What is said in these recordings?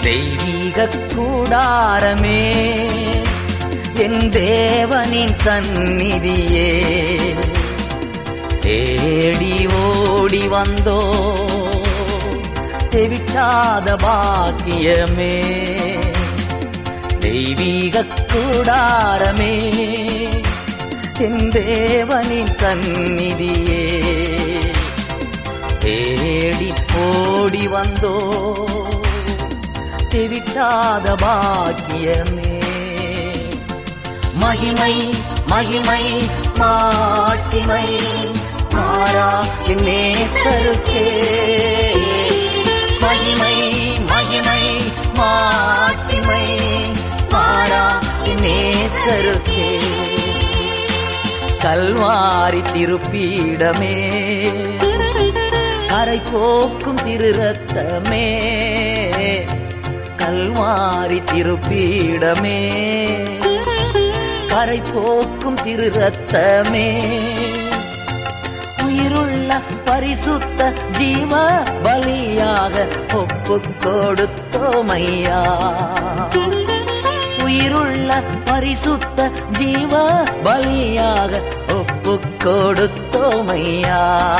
தெய்வீக கூடாரமே என் தேவனின் சந்நிதியே தேடி ஓடி வந்தோ தெவிட்டாத பாக்கியமே தெய்வீக கூடாரமே என் தேவனின் சந்நிதியே தேடி ஓடி வந்தோ தெவிட்டாத பாக்கியமே மகிமை மகிமை மாட்சிமை மாறா என் நேசருக்கே மகிமை மகிமை மாட்சிமை மாறா என் நேசருக்கே கல்வாரி திருப்பீடமே கரை போக்கும் திரு ரத்தமே கல்வாரி திருப்பீடமே கரை போக்கும் திரு ரத்தமே உயிருள்ள பரிசுத்த ஜீவ பலியாக ஒப்பு கொடுத்தோமையா உயிருள்ள பரிசுத்த ஜீவ பலியாக ஒப்பு கொடுத்தோமையா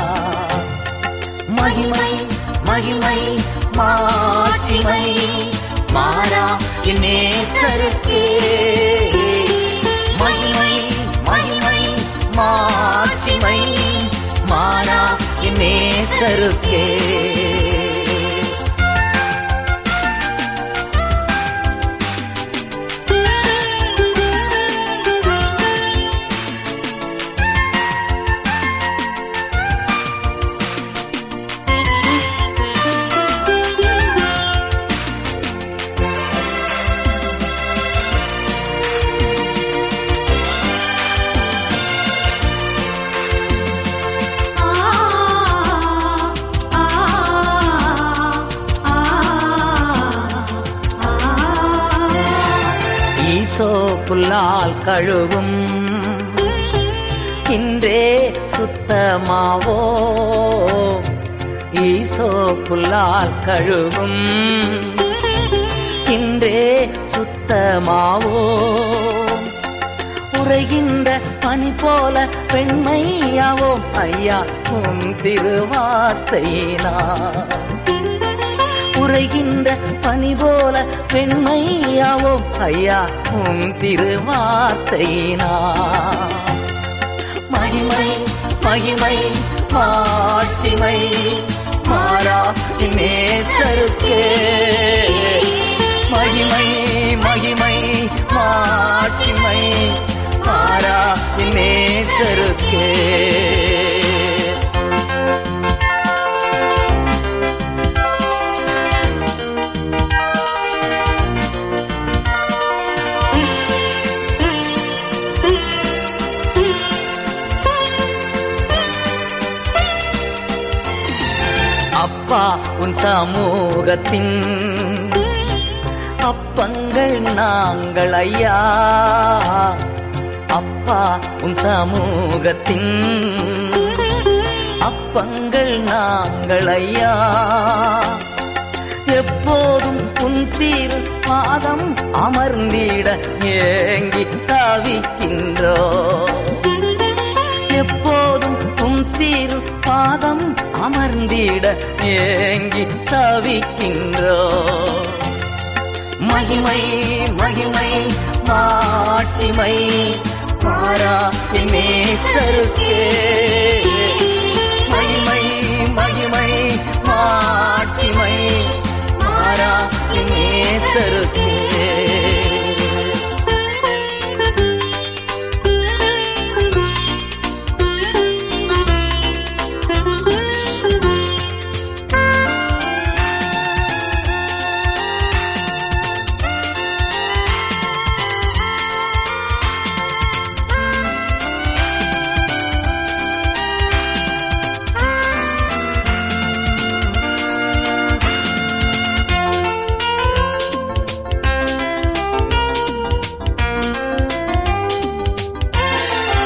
மகிமை மகிமை மாட்சிமை மாறா என் நேசருக்கே மகிமை மகிமை மாட்சிமை மாறா என் நேசருக்கே ஈசோ புல்லால் கழுவும் இன்றே சுத்தமாவோ ஈசோ புல்லால் கழுவும் இன்றே சுத்தமாவோ உரைகின்ற பனி போல பெண்மையாவோம் ஐயா உன் திருவார்த்தையினா உரைகின்ற பனி போல பெண்மையாவோம் ஐயா உன் திருவார்த்தையினா மகிமை மகிமை மாட்சிமை மாறா நேசருக்கே மகிமை மகிமை மாட்சிமை மாறா நேசருக்கே அப்பா உன் சமூகத்தின் அப்பங்கள் நாங்கள் ஐயா அப்பா உன் சமூகத்தின் அப்பங்கள் நாங்கள் ஐயா எப்போதும் உன் தீரு பாதம் அமர்ந்திட ஏங்கி தவிக்கின்றோ எப்போதும் உன் தீரு பாதம் அமர்ந்திட ஏங்கி தவிக்கின்றோ மகிமை மகிமை மாட்சிமை மாறா நேசருக்கே மகிமை மகிமை மாட்சிமை மாறா நேசருக்கே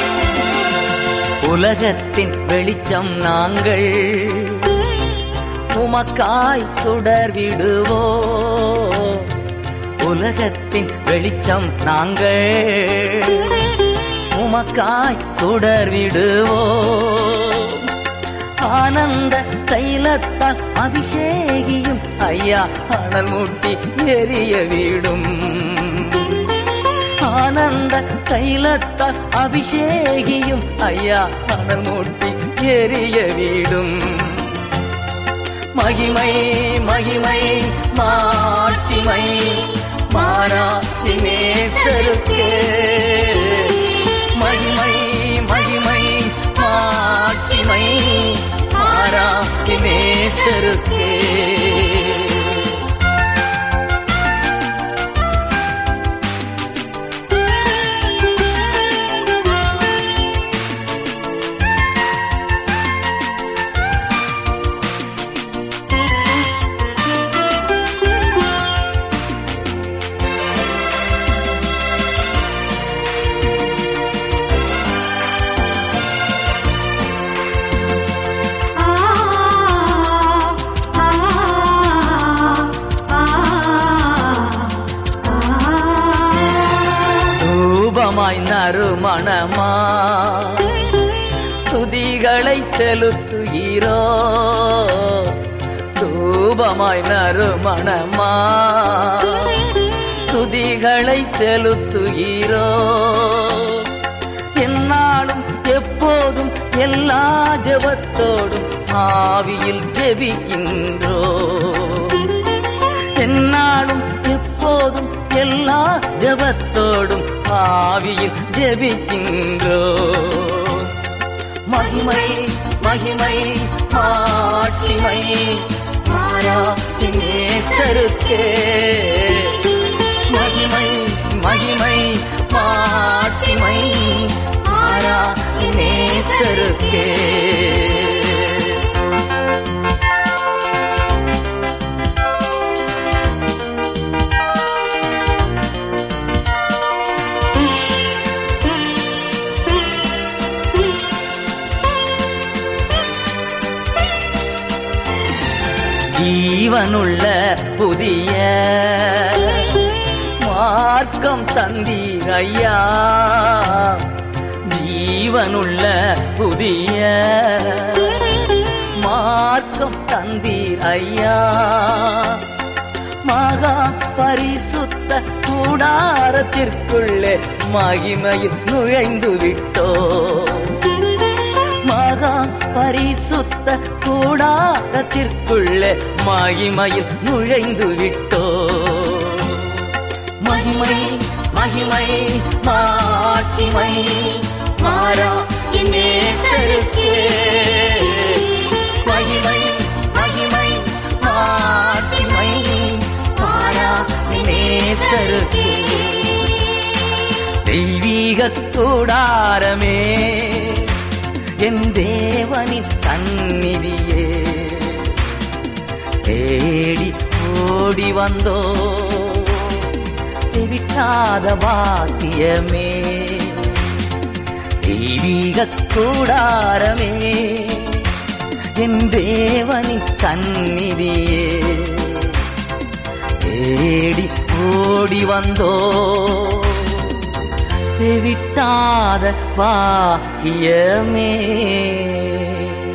உலகத்தின் வெளிச்சம் நாங்கள் உமக்காய் சுடர் விடுவோ உலகத்தின் வெளிச்சம் நாங்கள் உமக்காய் சுடர் விடுவோ ஆனந்த தைலத்தால் அபிஷேகியும் ஐயா அனல் மூட்டி எரிய வீடும் ஆனந்த தைலத்தால் அபிஷேகியும் ஐயா அனல் மூட்டி எரிய வீடும் மகிமை மகிமை மாட்சிமை மாறா சிமேசருக்கே மகிமை மகிமை மாட்சிமை மாறா சிமேசருக்கே ஆ ஆ ஆ ரூபமாய் நறுமணமா துதிகளை செலுத்துகிறோ ரூபமாய் நறுமணமா துதிகளை செலுத்துகிறோ என்னாலும் எப்போதும் எல்லா ஜபத்தோடும் ஆவியில் ஜெபிக்கின்றோ என்னாலும் எப்போதும் எல்லா ஜபத்தோடும் ஆவியில் ஜெபிக்கின்றோ மகிமை மகிமை மாட்சிமை மாறா நேசருக்கே மகிமை மகிமை மாட்சிமை மாறா நேசருக்கே ஜீவனுள்ள புதிய மார்க்கம் தந்தீர் ஐயா ஜீவனுள்ள புதிய மார்க்கம் தந்தீர் ஐயா மகா பரிசுத்த கூடாரத்திற்குள்ளே மகிமையில் நுழைந்து விட்டோ மகா பரிசுத்த கூடாரத்திற்குள்ளே மகிமையில் நுழைந்து விட்டோ மகிமை மகிமை மாட்சிமை மாறா நேசருக்கே மகிமை மகிமை மாட்சிமை மாறா நேசருக்கே தெய்வீக கூடாரமே என் தேவனின் சந்நிதியே தேடி ஓடி வந்தோ விட்டாத பாக்கியமே தெய்வீக கூடாரமே என் தேவனின் சந்நிதியே தேடி ஓடி வந்தோ விட்டாத பாக்கியமே